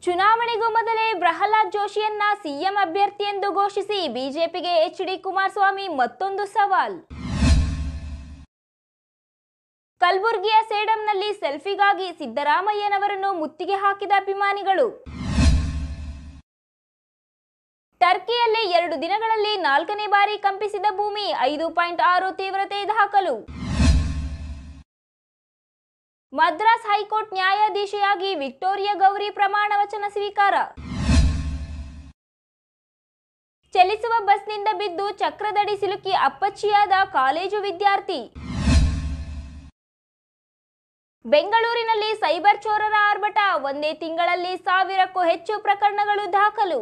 ಚುನಾವಣೆಗೂ ಮೊದಲೇ ಪ್ರಹ್ಲಾದ್ ಜೋಶಿಯನ್ನ ಸಿಎಂ ಅಭ್ಯರ್ಥಿ ಎಂದು ಘೋಷಿಸಿ ಬಿಜೆಪಿಗೆ ಎಚ್ ಡಿ ಕುಮಾರಸ್ವಾಮಿ ಮತ್ತೊಂದು ಸವಾಲ್ ಕಲಬುರಗಿಯ ಸೇಡಂನಲ್ಲಿ ಸೆಲ್ಫಿಗಾಗಿ ಸಿದ್ದರಾಮಯ್ಯನವರನ್ನು ಮುತ್ತಿಗೆ ಹಾಕಿದ ಅಭಿಮಾನಿಗಳು ಟರ್ಕಿಯಲ್ಲಿ ಎರಡು ದಿನಗಳಲ್ಲಿ ನಾಲ್ಕನೇ ಬಾರಿ ಕಂಪಿಸಿದ ಭೂಮಿ ಐದು ಪಾಯಿಂಟ್ ಆರು ತೀವ್ರತೆ ದಾಖಲು ಮದ್ರಾಸ್ ಹೈಕೋರ್ಟ್ ನ್ಯಾಯಾಧೀಶೆಯಾಗಿ ವಿಕ್ಟೋರಿಯಾ ಗೌರಿ ಪ್ರಮಾಣ ವಚನ ಸ್ವೀಕಾರ ಚಲಿಸುವ ಬಸ್ನಿಂದ ಬಿದ್ದು ಚಕ್ರದಡಿ ಸಿಲುಕಿ ಅಪ್ಪಚ್ಚಿಯಾದ ಕಾಲೇಜು ವಿದ್ಯಾರ್ಥಿ ಬೆಂಗಳೂರಿನಲ್ಲಿ ಸೈಬರ್ ಚೋರರ ಆರ್ಭಟ ಒಂದೇ ತಿಂಗಳಲ್ಲಿ ಸಾವಿರಕ್ಕೂ ಹೆಚ್ಚು ಪ್ರಕರಣಗಳು ದಾಖಲು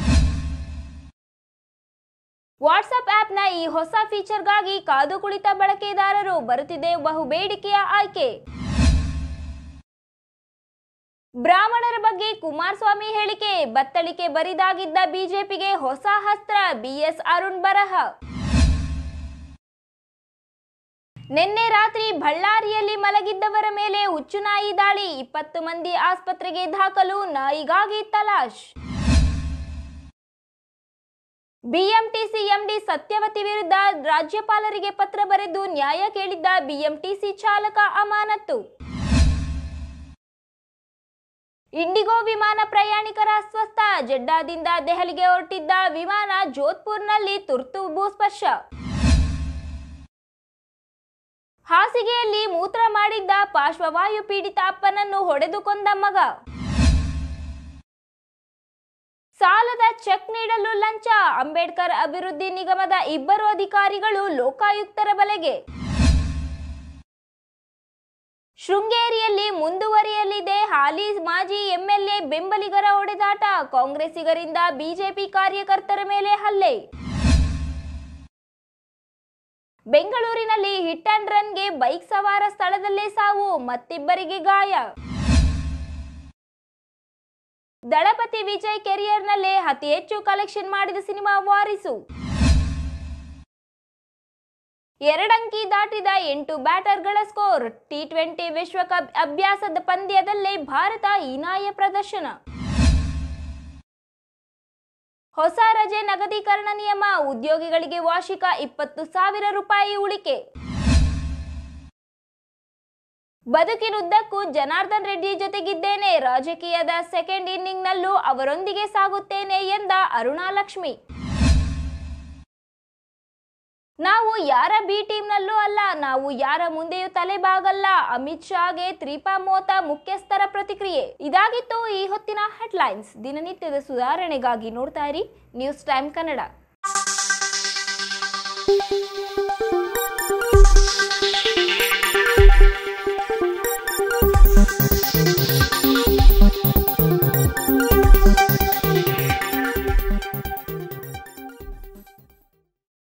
ವಾಟ್ಸ್ಆಪ್ ಆಪ್ನ ಈ ಹೊಸ ಫೀಚರ್ಗಾಗಿ ಕಾದು ಕುಳಿತ ಬಳಕೆದಾರರು ಬರುತ್ತಿದೆ ಬಹು ಬೇಡಿಕೆಯ ಆಯ್ಕೆ ಬ್ರಾಹ್ಮಣರ ಬಗ್ಗೆ ಕುಮಾರಸ್ವಾಮಿ ಹೇಳಿಕೆ ಬತ್ತಳಿಕೆ ಬರಿದಾಗಿದ್ದ ಬಿಜೆಪಿಗೆ ಹೊಸ ಅಸ್ತ್ರ ಬಿಎಸ್ ಅರುಣ್ ಬರಹ ನಿನ್ನೆ ರಾತ್ರಿ ಬಳ್ಳಾರಿಯಲ್ಲಿ ಮಲಗಿದ್ದವರ ಮೇಲೆ ಹುಚ್ಚುನಾಯಿ ದಾಳಿ ಇಪ್ಪತ್ತು ಮಂದಿ ಆಸ್ಪತ್ರೆಗೆ ದಾಖಲು ನಾಯಿಗಾಗಿ ತಲಾಶ್ ಬಿಎಂಟಿಸಿ ಎಂಡಿ ಸತ್ಯವತಿ ವಿರುದ್ಧ ರಾಜ್ಯಪಾಲರಿಗೆ ಪತ್ರ ಬರೆದು ನ್ಯಾಯ ಕೇಳಿದ್ದ ಬಿಎಂಟಿಸಿ ಚಾಲಕ ಅಮಾನತ್ತು ಇಂಡಿಗೋ ವಿಮಾನ ಪ್ರಯಾಣಿಕರ ಅಸ್ವಸ್ಥ ಜೆಡ್ಡಾದಿಂದ ದೆಹಲಿಗೆ ಹೊರಟಿದ್ದ ವಿಮಾನ ಜೋಧ್ಪುರ್ನಲ್ಲಿ ತುರ್ತು ಭೂಸ್ಪರ್ಶ ಹಾಸಿಗೆಯಲ್ಲಿ ಮೂತ್ರ ಮಾಡಿದ್ದ ಪಾರ್ಶ್ವವಾಯು ಪೀಡಿತ ಅಪ್ಪನನ್ನು ಹೊಡೆದು ಕೊಂದ ಮಗ ಸಾಲದ ಚೆಕ್ ನೀಡಲು ಲಂಚ ಅಂಬೇಡ್ಕರ್ ಅಭಿವೃದ್ಧಿ ನಿಗಮದ ಇಬ್ಬರು ಅಧಿಕಾರಿಗಳು ಲೋಕಾಯುಕ್ತರ ಬಲೆಗೆ ಶೃಂಗೇರಿಯಲ್ಲಿ ಮುಂದುವರಿಯಲಿದೆ ಹಾಲಿ ಮಾಜಿ ಎಂಎಲ್ಎ ಬೆಂಬಲಿಗರ ಹೊಡೆದಾಟ ಕಾಂಗ್ರೆಸ್ಸಿಗರಿಂದ ಬಿಜೆಪಿ ಕಾರ್ಯಕರ್ತರ ಮೇಲೆ ಹಲ್ಲೆ ಬೆಂಗಳೂರಿನಲ್ಲಿ ಹಿಟ್ ಅಂಡ್ ರನ್ಗೆ ಬೈಕ್ ಸವಾರ ಸ್ಥಳದಲ್ಲೇ ಸಾವು ಮತ್ತಿಬ್ಬರಿಗೆ ಗಾಯ ದಳಪತಿ ವಿಜಯ್ ಕೆರಿಯರ್ನಲ್ಲೇ ಅತಿ ಹೆಚ್ಚು ಕಲೆಕ್ಷನ್ ಮಾಡಿದ ಸಿನಿಮಾ ವಾರಿಸು ಎರಡಂಕಿ ದಾಟಿದ ಎಂಟು ಬ್ಯಾಟರ್ಗಳ ಸ್ಕೋರ್ ಟಿ ಟ್ವೆಂಟಿ ವಿಶ್ವಕಪ್ ಅಭ್ಯಾಸದ ಪಂದ್ಯದಲ್ಲೇ ಭಾರತ ಹೀನಾಯ ಪ್ರದರ್ಶನ ಹೊಸ ರಜೆ ನಗದೀಕರಣ ನಿಯಮ ಉದ್ಯೋಗಿಗಳಿಗೆ ವಾರ್ಷಿಕ ಇಪ್ಪತ್ತು ಸಾವಿರ ರೂಪಾಯಿ ಉಳಿಕೆ ಬದುಕಿನುದ್ದಕ್ಕೂ ಜನಾರ್ದನ್ ರೆಡ್ಡಿ ಜೊತೆಗಿದ್ದೇನೆ ರಾಜಕೀಯದ ಸೆಕೆಂಡ್ ಇನ್ನಿಂಗ್ನಲ್ಲೂ ಅವರೊಂದಿಗೆ ಸಾಗುತ್ತೇನೆ ಎಂದ ಅರುಣಾ ಲಕ್ಷ್ಮಿ ನಾವು ಯಾರ ಬಿ ಟೀಮ್ನಲ್ಲೂ ಅಲ್ಲ ನಾವು ಯಾರ ಮುಂದೆಯೂ ತಲೆಬಾಗಲ್ಲ ಅಮಿತ್ ಶಾಗೆ ತ್ರಿಪಾ ಮೋತಾ ಮುಖ್ಯಸ್ಥರ ಪ್ರತಿಕ್ರಿಯೆ ಇದಾಗಿತ್ತು ಈ ಹೊತ್ತಿನ ಹೆಡ್ಲೈನ್ಸ್ ದಿನನಿತ್ಯದ ಸುಧಾರಣೆಗಾಗಿ ನೋಡ್ತಾ ಇರಿ ನ್ಯೂಸ್ ಟೈಮ್ ಕನ್ನಡ